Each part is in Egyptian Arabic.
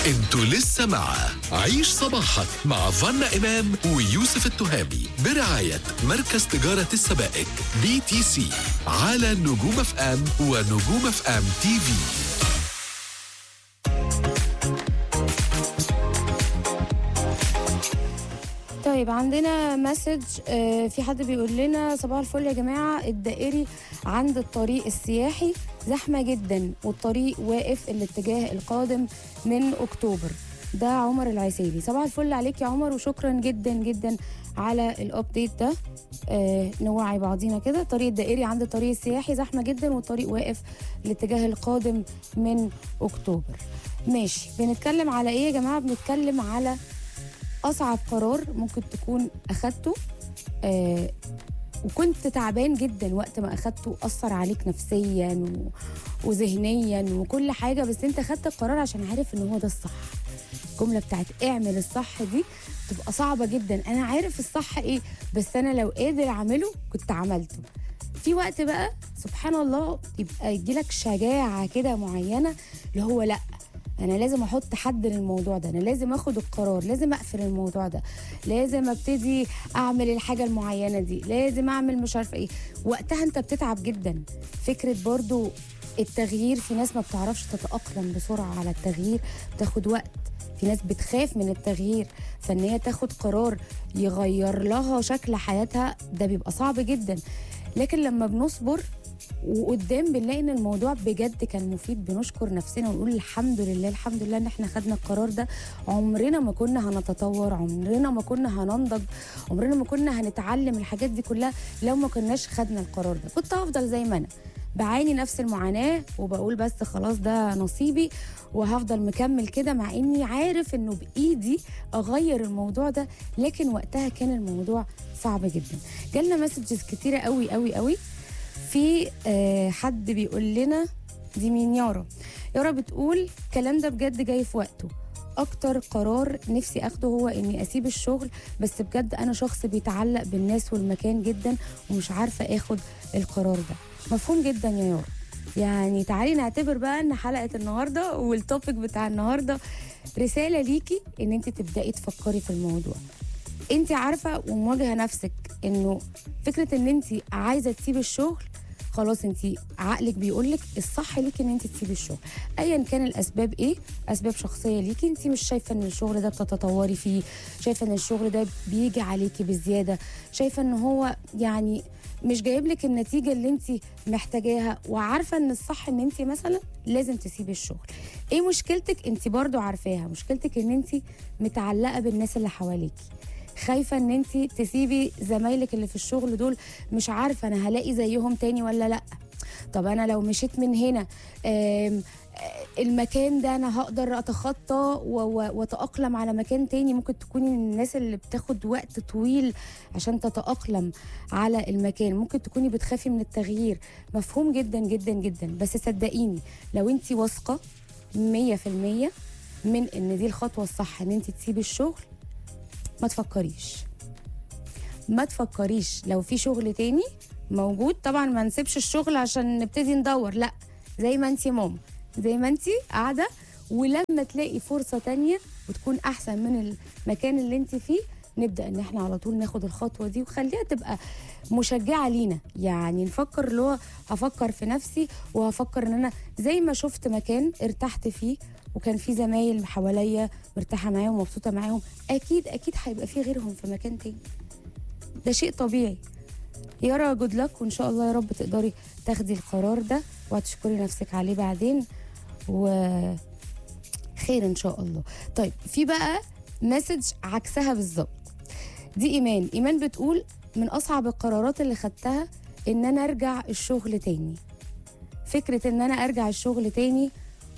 انتوا لسه مع عيش صباحك مع فنا إمام ويوسف التهامي برعاية مركز تجارة السبائك بي تي سي على نجوم اف ام ونجوم اف ام تي في طيب عندنا مسج آه، في حد بيقول لنا صباح الفل يا جماعة الدائري عند الطريق السياحي زحمة جدا والطريق واقف الاتجاه القادم من أكتوبر ده عمر العسيلي صباح الفل عليك يا عمر وشكرا جدا جدا على الابديت ده آه نوعي بعضينا كده الطريق الدائري عند الطريق السياحي زحمة جدا والطريق واقف الاتجاه القادم من أكتوبر ماشي بنتكلم على ايه يا جماعة بنتكلم على اصعب قرار ممكن تكون اخدته آه وكنت تعبان جدا وقت ما اخدته اثر عليك نفسيا و... وذهنيا وكل حاجه بس انت خدت القرار عشان عارف ان هو ده الصح الجمله بتاعت اعمل الصح دي تبقى صعبه جدا انا عارف الصح ايه بس انا لو قادر اعمله كنت عملته في وقت بقى سبحان الله يبقى يجيلك شجاعه كده معينه اللي هو لا انا لازم احط حد للموضوع ده انا لازم اخد القرار لازم اقفل الموضوع ده لازم ابتدي اعمل الحاجه المعينه دي لازم اعمل مش عارفه ايه وقتها انت بتتعب جدا فكره برضو التغيير في ناس ما بتعرفش تتاقلم بسرعه على التغيير بتاخد وقت في ناس بتخاف من التغيير فان هي تاخد قرار يغير لها شكل حياتها ده بيبقى صعب جدا لكن لما بنصبر وقدام بنلاقي ان الموضوع بجد كان مفيد بنشكر نفسنا ونقول الحمد لله الحمد لله ان احنا خدنا القرار ده عمرنا ما كنا هنتطور عمرنا ما كنا هننضج عمرنا ما كنا هنتعلم الحاجات دي كلها لو ما كناش خدنا القرار ده كنت هفضل زي ما انا بعاني نفس المعاناة وبقول بس خلاص ده نصيبي وهفضل مكمل كده مع اني عارف انه بايدي اغير الموضوع ده لكن وقتها كان الموضوع صعب جدا جالنا مسجز كتيرة قوي قوي قوي في آه، حد بيقول لنا دي مين يارا يارا بتقول الكلام ده بجد جاي في وقته اكتر قرار نفسي اخده هو اني اسيب الشغل بس بجد انا شخص بيتعلق بالناس والمكان جدا ومش عارفه اخد القرار ده مفهوم جدا يا يارا يعني تعالي نعتبر بقى ان حلقه النهارده والتوبيك بتاع النهارده رساله ليكي ان انت تبداي تفكري في الموضوع انت عارفه ومواجهه نفسك انه فكره ان انت عايزه تسيبي الشغل خلاص انت عقلك بيقول لك الصح ليكي ان انت تسيبي الشغل ايا كان الاسباب ايه اسباب شخصيه ليكي انت مش شايفه ان الشغل ده بتتطوري فيه شايفه ان الشغل ده بيجي عليكي بزياده شايفه ان هو يعني مش جايب لك النتيجه اللي انت محتاجاها وعارفه ان الصح ان انت مثلا لازم تسيبي الشغل ايه مشكلتك انت برضو عارفاها مشكلتك ان انت متعلقه بالناس اللي حواليكي خايفه ان انت تسيبي زمايلك اللي في الشغل دول مش عارفه انا هلاقي زيهم تاني ولا لا طب انا لو مشيت من هنا آم، آه، المكان ده انا هقدر اتخطى و- و- واتاقلم على مكان تاني ممكن تكوني من الناس اللي بتاخد وقت طويل عشان تتاقلم على المكان ممكن تكوني بتخافي من التغيير مفهوم جدا جدا جدا بس صدقيني لو انت واثقه 100% من ان دي الخطوه الصح ان انت تسيبي الشغل ما تفكريش ما تفكريش لو في شغل تاني موجود طبعا ما نسيبش الشغل عشان نبتدي ندور لا زي ما انت ماما زي ما انت قاعده ولما تلاقي فرصه تانية وتكون احسن من المكان اللي انت فيه نبدا ان احنا على طول ناخد الخطوه دي وخليها تبقى مشجعه لينا يعني نفكر اللي هو هفكر في نفسي وهفكر ان انا زي ما شفت مكان ارتحت فيه وكان في زمايل حواليا مرتاحه معاهم ومبسوطه معاهم اكيد اكيد هيبقى في غيرهم في مكان تاني ده شيء طبيعي يارا جود لك وان شاء الله يا رب تقدري تاخدي القرار ده وهتشكري نفسك عليه بعدين و خير ان شاء الله طيب في بقى مسج عكسها بالظبط دي ايمان ايمان بتقول من اصعب القرارات اللي خدتها ان انا ارجع الشغل تاني فكره ان انا ارجع الشغل تاني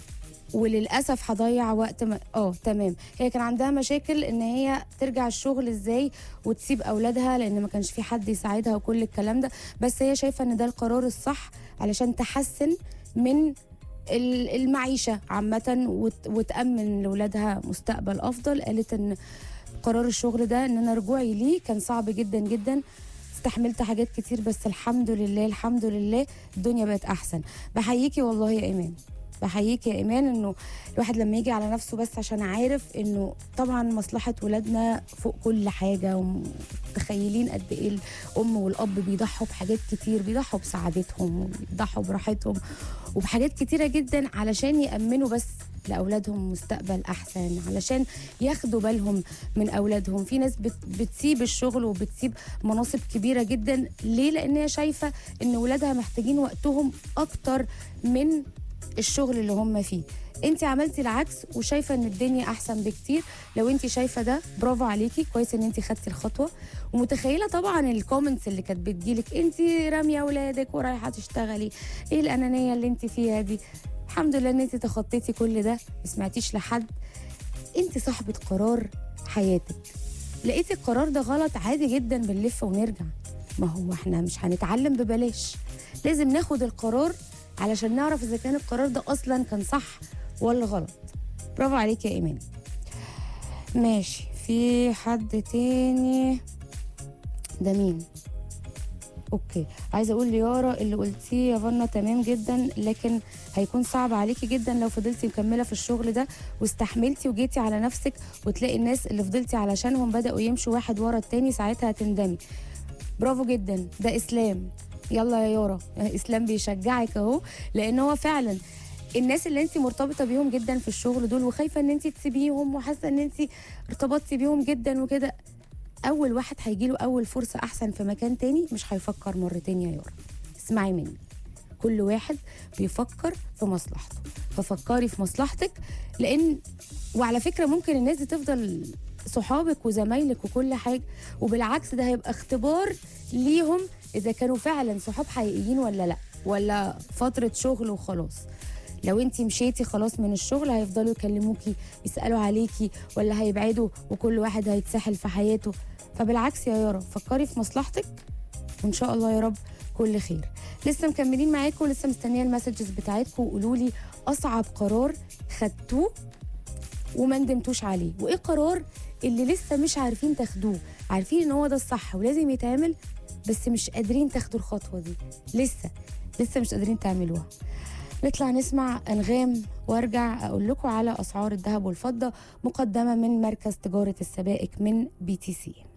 وللاسف هضيع وقت ما اه تمام هي كان عندها مشاكل ان هي ترجع الشغل ازاي وتسيب اولادها لان ما كانش في حد يساعدها وكل الكلام ده بس هي شايفه ان ده القرار الصح علشان تحسن من ال- المعيشه عامه وت- وتامن لاولادها مستقبل افضل قالت ان قرار الشغل ده ان انا رجوعي ليه كان صعب جدا جدا استحملت حاجات كتير بس الحمد لله الحمد لله الدنيا بقت احسن بحييكي والله يا ايمان بحييك يا ايمان انه الواحد لما يجي على نفسه بس عشان عارف انه طبعا مصلحه ولادنا فوق كل حاجه ومتخيلين قد ايه الام والاب بيضحوا بحاجات كتير بيضحوا بسعادتهم وبيضحوا براحتهم وبحاجات كتيره جدا علشان يامنوا بس لاولادهم مستقبل احسن علشان ياخدوا بالهم من اولادهم في ناس بت بتسيب الشغل وبتسيب مناصب كبيره جدا ليه لان هي شايفه ان ولادها محتاجين وقتهم اكتر من الشغل اللي هم فيه انت عملتي العكس وشايفه ان الدنيا احسن بكتير لو انت شايفه ده برافو عليكي كويس ان انت خدتي الخطوه ومتخيله طبعا الكومنتس اللي كانت بتجيلك انت راميه اولادك ورايحه تشتغلي ايه الانانيه اللي انت فيها دي الحمد لله ان انت تخطيتي كل ده ما سمعتيش لحد انت صاحبه قرار حياتك لقيتي القرار ده غلط عادي جدا بنلف ونرجع ما هو احنا مش هنتعلم ببلاش لازم ناخد القرار علشان نعرف اذا كان القرار ده اصلا كان صح ولا غلط برافو عليك يا ايمان ماشي في حد تاني ده مين اوكي عايزه اقول ليارا اللي قلتيه يا فنا تمام جدا لكن هيكون صعب عليكي جدا لو فضلتي مكمله في الشغل ده واستحملتي وجيتي على نفسك وتلاقي الناس اللي فضلتي علشانهم بداوا يمشوا واحد ورا التاني ساعتها هتندمي برافو جدا ده اسلام يلا يا يارا اسلام بيشجعك اهو لان هو فعلا الناس اللي انت مرتبطه بيهم جدا في الشغل دول وخايفه ان انت تسيبيهم وحاسه ان انت ارتبطتي بيهم جدا وكده اول واحد هيجي له اول فرصه احسن في مكان تاني مش هيفكر مرتين يا يارا اسمعي مني كل واحد بيفكر في مصلحته ففكري في مصلحتك لان وعلى فكره ممكن الناس دي تفضل صحابك وزمايلك وكل حاجه وبالعكس ده هيبقى اختبار ليهم اذا كانوا فعلا صحاب حقيقيين ولا لا ولا فتره شغل وخلاص لو انت مشيتي خلاص من الشغل هيفضلوا يكلموكي يسالوا عليكي ولا هيبعدوا وكل واحد هيتسحل في حياته فبالعكس يا يارا فكري في مصلحتك وان شاء الله يا رب كل خير لسه مكملين معاكم لسه مستنيه المسجز بتاعتكم وقولوا لي اصعب قرار خدتوه وما ندمتوش عليه وايه قرار اللي لسه مش عارفين تاخدوه عارفين ان هو ده الصح ولازم يتعمل بس مش قادرين تاخدوا الخطوه دي لسه لسه مش قادرين تعملوها نطلع نسمع انغام وارجع اقول لكم على اسعار الذهب والفضه مقدمه من مركز تجاره السبائك من بي تي سي